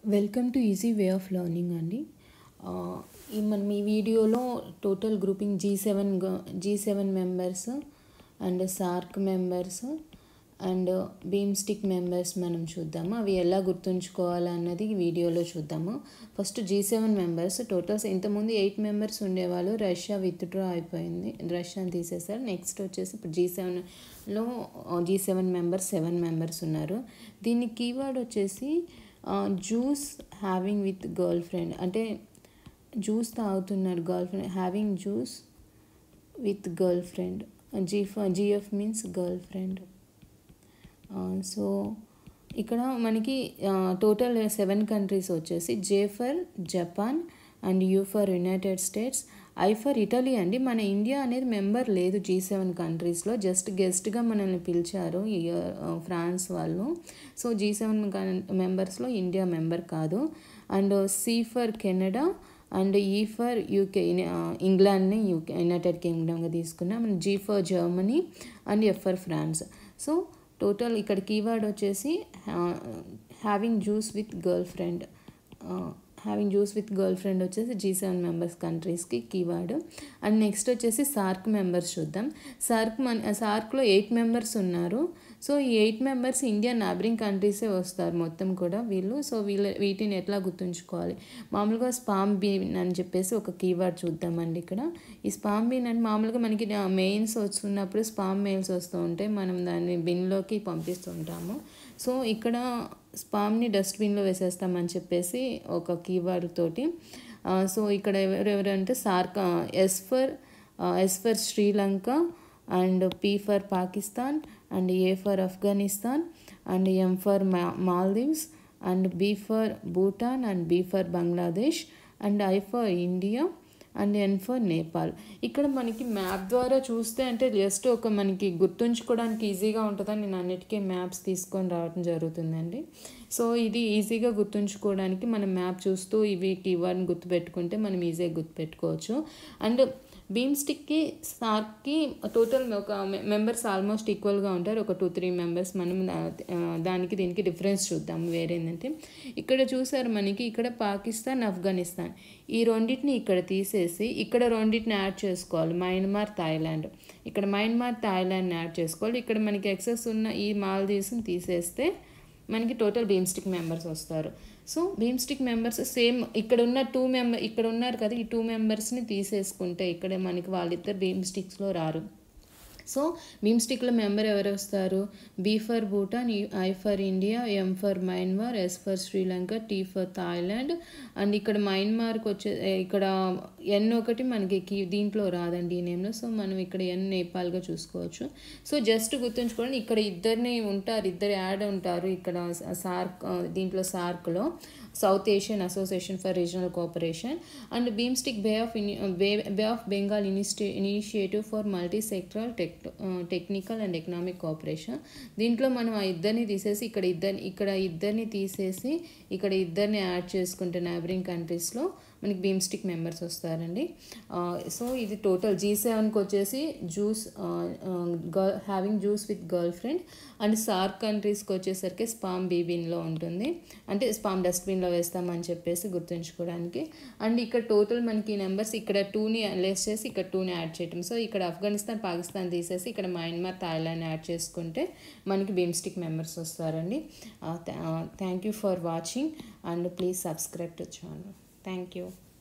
welcome to easy way of learning అండి ఆ, ఈ మనం ఈ వీడియోలో total grouping G seven G seven members and SAARC members and BIMSTEC members మనం చూద్దాము అవి ఎలా గుర్తుంచుకోవాలన్నది ఈ వీడియోలో చూద్దాము first G seven members totals ఇంతకుముందు ఎయిట్ మెంబర్స్ ఉండేవాళ్ళు రష్యా విత్డ్రా అయిపోయింది రష్యాని తీసేశారు నెక్స్ట్ వచ్చేసి ఇప్పుడు జీ సెవెన్లో G seven members seven members ఉన్నారు దీని కీవర్డ్ వచ్చేసి juice having with girl friend అంటే జ్యూస్ తాగుతున్నారు girl friend having juice with girl friend GF GF means girl friend so ఇక్కడ మనకి టోటల్ సెవెన్ కంట్రీస్ వచ్చేసి J for Japan and U for United States I for Italy అండి మన India అనేది member లేదు G seven కంట్రీస్లో just గెస్ట్గా మనల్ని పిలిచారు ఈ ఫ్రాన్స్ వాళ్ళు సో జీ సెవెన్ మెంబర్స్లో ఇండియా మెంబర్ కాదు and C for Canada and E for UK ఇంగ్లాండ్ని యూకే యునైటెడ్ కింగ్డమ్గా తీసుకున్నాం and G for Germany and F for France so total ఇక్కడ కీవర్డ్ వచ్చేసి having juice with girl friend having juice with girl friend వచ్చేసి G seven members కంట్రీస్కి keyword and next వచ్చేసి SAARC members చూద్దాం SAARC మన సార్క్లో ఎయిట్ మెంబర్స్ ఉన్నారు so ఈ ఎయిట్ మెంబర్స్ ఇండియా నాబరింగ్ కంట్రీసే వస్తారు మొత్తం కూడా వీళ్ళు సో వీళ్ళ వీటిని ఎట్లా గుర్తుంచుకోవాలి మామూలుగా స్పామ్ బీన్ అని చెప్పేసి ఒక కీవర్డ్ చూద్దామండి ఇక్కడ ఈ స్పామ్ బీన్ అంటే మామూలుగా మనకి మెయిన్స్ వస్తున్నప్పుడు స్పామ్ మెయిల్స్ వస్తూ ఉంటాయి మనం దాన్ని బిన్లోకి పంపిస్తుంటాము సో ఇక్కడ స్పామ్ని డస్ట్బిన్లో వేసేస్తామని చెప్పేసి ఒక కీవర్డ్ తోటి సో ఇక్కడ ఎవరెవరంటే SAARC S for S for Sri Lanka and P for Pakistan and A for Afghanistan and M for Maldives and B for Bhutan and B for Bangladesh and I for India and N for Nepal ఇక్కడ మనకి మ్యాప్ ద్వారా చూస్తే అంటే జస్ట్ ఒక మనకి గుర్తుంచుకోవడానికి ఈజీగా ఉంటుందని నేను అన్నిటికీ మ్యాప్స్ తీసుకొని రావడం జరుగుతుందండి సో ఇది ఈజీగా గుర్తుంచుకోవడానికి మనం మ్యాప్ చూస్తూ ఇవి కీవర్డ్ని గుర్తుపెట్టుకుంటే మనం ఈజీగా గుర్తుపెట్టుకోవచ్చు అండ్ బీమ్ స్టిక్కి సార్కి టోటల్ ఒక మెంబర్స్ ఆల్మోస్ట్ ఈక్వల్గా ఉంటారు ఒక టూ త్రీ మెంబర్స్ మనం దానికి దీనికి డిఫరెన్స్ చూద్దాం వేరేందంటే ఇక్కడ చూసారు మనకి ఇక్కడ పాకిస్తాన్ ఆఫ్ఘనిస్తాన్ ఈ రెండింటిని ఇక్కడ తీసేసి ఇక్కడ రెండింటిని యాడ్ చేసుకోవాలి మయన్మార్ థాయిలాండ్ ఇక్కడ మయన్మార్ థాయిలాండ్ని యాడ్ చేసుకోవాలి ఇక్కడ మనకి ఎక్సెస్ ఉన్న ఈ మాల్దీవ్స్ని తీసేస్తే మనకి టోటల్ బీమ్స్టిక్ మెంబర్స్ వస్తారు సో బీమ్స్టిక్ మెంబర్స్ సేమ్ ఇక్కడ ఉన్న టూ మెంబర్ ఇక్కడ ఉన్నారు కదా ఈ టూ మెంబర్స్ని తీసేసుకుంటే ఇక్కడ మనకి వాళ్ళిద్దరు బీమ్స్టిక్స్లో రారు సో బీమ్స్టిక్లో మెంబర్ ఎవరు వస్తారు B for Bhutan I for India M for Myanmar S for Sri Lanka T for Thailand and ఇక్కడ మయన్మార్కి వచ్చే ఇక్కడ ఎన్ ఒకటి మనకి దీంట్లో రాదండి ఈ నేమ్లో సో మనం ఇక్కడ ఎన్ నేపాల్గా చూసుకోవచ్చు సో జస్ట్ గుర్తుంచుకోండి ఇక్కడ ఇద్దరిని ఉంటారు ఇద్దరు యాడ్ ఉంటారు ఇక్కడ సార్క్ దీంట్లో సార్క్లో south Asian association for regional cooperation and BIMSTEC bay of bay bay of Bengal initi initiative for multi sectoral tech technical and economic cooperation దీంట్లో మనం ఆ ఇద్దరిని తీసేసి ఇక్కడ ఇద్దరిని ఇక్కడ ఇద్దరిని తీసేసి ఇక్కడ ఇద్దరిని యాడ్ చేసుకుంటే నైబరింగ్ కంట్రీస్లో మనకి బీమ్స్టిక్ మెంబర్స్ వస్తారండి సో ఇది టోటల్ జీ సెవెన్కి వచ్చేసి juice girl having juice with girl friend and SAARC కంట్రీస్కి వచ్చేసరికి స్పామ్ బీబిన్లో ఉంటుంది అంటే స్పామ్ డస్ట్బిన్లో వేస్తామని చెప్పేసి గుర్తుంచుకోవడానికి అండ్ ఇక్కడ టోటల్ మనకి నెంబర్స్ ఇక్కడ టూని లెస్ చేసి ఇక్కడ టూని యాడ్ చేయటం సో ఇక్కడ ఆఫ్ఘనిస్తాన్ పాకిస్తాన్ తీసేసి ఇక్కడ మయన్మార్ థాయిలాండ్ యాడ్ చేసుకుంటే మనకి బీమ్స్టిక్ మెంబర్స్ వస్తారండి thank you for watching and please subscribe to channel thank you